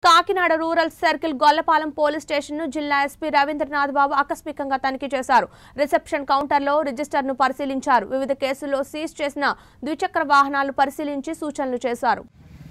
Kakinada rural circle Gollapalem police station ను జిల్లా SP Rabindranath బాబు ఆకస్మికంగా తనిఖీ చేశారు రిసెప్షన్ కౌంటర్లో రిజిస్టర్ ను పరిశీలించారు వివిధ కేసుల్లో సీజ్ చేసిన ద్విచక్ర వాహనాలు పరిశీలించి సూచనలు చేశారు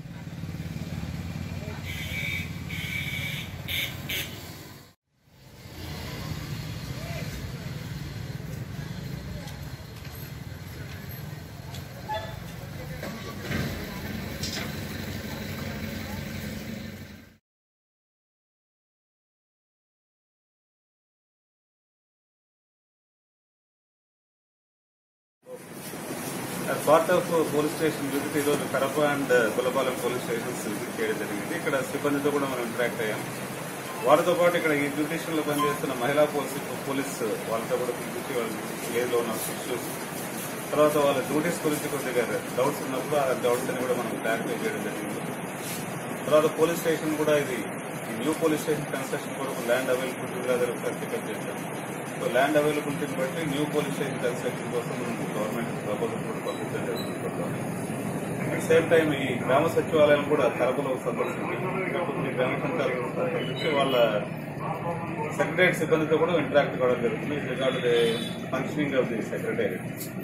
as part of police station visit ఈరోజు Kadapa and Gulapalem police stations visit చేయడం జరిగింది ఇక్కడ సిబ్బందితో కూడా మనం ఇంటరాక్ట్ అయ్యాం వారితో పాటు ఇక్కడ ఈ డ్యూటీషన్ లో పనిచేస్తున్న మహిళా పోలీస్ పోలీస్ వాళ్ళతో కూడా పిలిపించి వాళ్ళ ఏజ్లో ఉన్న ఇష్యూస్ తర్వాత వాళ్ళ డ్యూటీస్ గురించి కొద్దిగా డౌట్స్ ఉన్నప్పుడు ఆ డౌట్స్ అని కూడా మనం క్లారిఫై చేయడం జరిగింది తర్వాత పోలీస్ స్టేషన్ కూడా ఇది ఈ న్యూ పోలీస్ స్టేషన్ కన్స్ట్రక్షన్ కొరకు ల్యాండ్ అవైలబిలిటీ కూడా అది ఒకసారి చెకప్ చేశాం సో ల్యాండ్ అవైలబిలిటీని బట్టి న్యూ పోలీస్ స్టేషన్ కన్స్ట్రక్షన్ కోసం మనం గవర్నమెంట్ ప్రపోజల్ కూడా పంపించడం జరుగుతుంది అట్ సేమ్ టైం ఈ గ్రామ సచివాలయం కూడా కరపలో సందర్శించి ఈ గ్రామ సంచాలకులు సందర్శించి వాళ్ళ సెక్రటరీ సిబ్బందితో కూడా ఇంటరాక్ట్ కావడం జరుగుతుంది regard the functioning of the secretary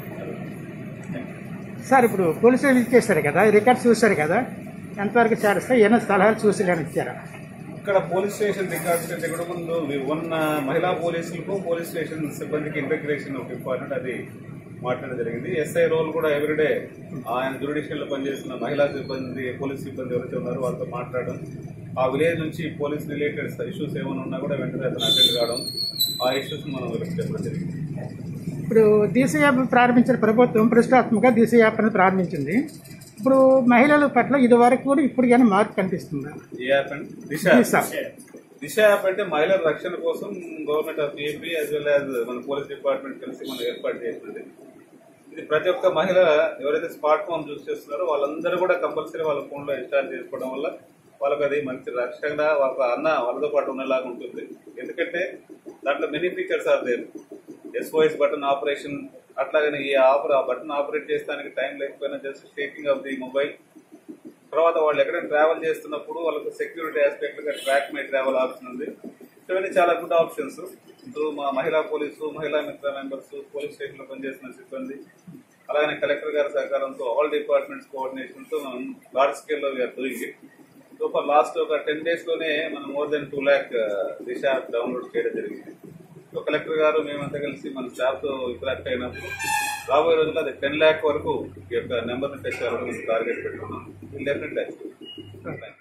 sir ఇప్పుడు పోలీసు విజిట్ చేశారు కదా రికార్డ్స్ చూశారు కదా ఎంతవరకు చేస్తే ఏమైనా సలహాలు చూసి కానీ ఇచ్చారా ఇక్కడ పోలీస్ స్టేషన్ రికార్డ్స్ కంటే కూడా ముందు ఉన్న మహిళా పోలీసులకు పోలీస్ స్టేషన్ సిబ్బందికి ఇంటగ్రేషన్ ఒక ఇంపార్టెంట్ అది మాట్లాడడం జరిగింది ఎస్ఐ రోల్ కూడా ఎవ్రీడే ఆయన జ్యుడిషియల్ లో పనిచేస్తున్న మహిళా సిబ్బంది పోలీస్ సిబ్బంది ఎవరైతే ఉన్నారో వాళ్ళతో మాట్లాడడం ఆ విలేజ్ నుంచి పోలీస్ రిలేటెడ్ ఇష్యూస్ ఏమైనా ఉన్నా కూడా వెంటనే అతను అటెండ్ కావడం ఆ ఇష్యూస్ మనం చెప్పడం జరిగింది ఇప్పుడు దిశ యాప్ ప్రారంభించిన ప్రభుత్వం ప్రతిష్టాత్మక దిశ యాప్ అనేది ప్రారంభించింది ఇప్పుడు మహిళల పట్ల ఇది వరకు కూడా ఇప్పుడు కానీ మార్పు కనిపిస్తుందా ఏ యాప్ అండి దిశ దిశ. దిశ యాప్ అంటే మహిళల రక్షణ కోసం government of AP as well as మన పోలీస్ డిపార్ట్మెంట్ కలిసి మనం ఏర్పాటు చేసినది ఇది ప్రతి ఒక్క మహిళ ఎవరైతే స్మార్ట్ ఫోన్ యూజ్ చేస్తున్నారో వాళ్ళందరూ కూడా కంపల్సరీ వాళ్ళ ఫోన్ లో ఇన్స్టాల్ చేసుకోవడం వల్ల వాళ్ళకి అది మంచి రక్షణ వాళ్ళ అన్న వాళ్ళతో పాటు ఉండేలాగా ఉంటుంది ఎందుకంటే దాంట్లో many features are there SOS button operation అట్లాగనే ఈ ఆపర్ ఆ బటన్ ఆపరేట్ చేస్తానికి టైం లేకపోయినా just shaking of the mobile తర్వాత వాళ్ళు ఎక్కడైనా ట్రావెల్ చేస్తున్నప్పుడు వాళ్ళకి సెక్యూరిటీ ఆస్పెక్ట్ గా ట్రాక్ మై ట్రావెల్ ఆప్షన్ ఉంది సో ఇవన్నీ చాలా గుడ్ ఆప్షన్స్ సో మా మహిళా పోలీసు మహిళా మిత్ర మెంబర్స్ పోలీస్ స్టేషన్ లో పనిచేస్తున్న సిబ్బంది అలాగే కలెక్టర్ గారి సహకారంతో ఆల్ డిపార్ట్మెంట్స్ కోఆర్డినేషన్ తో మనం లార్జ్ స్కేల్ లో we're doing it so for last ఒక టెన్ డేస్ లోనే మనం more than two lakh Disha app download చేయడం జరిగింది సో కలెక్టర్ గారు మేమంతా కలిసి మన స్టాఫ్ తో ఇంటరాక్ట్ అయినప్పుడు రాబోయే రోజుల్లో అది టెన్ ల్యాక్ వరకు ఈ యొక్క నెంబర్ ని టచ్ చేయాలని టార్గెట్ పెట్టుకున్నాం డెఫినెట్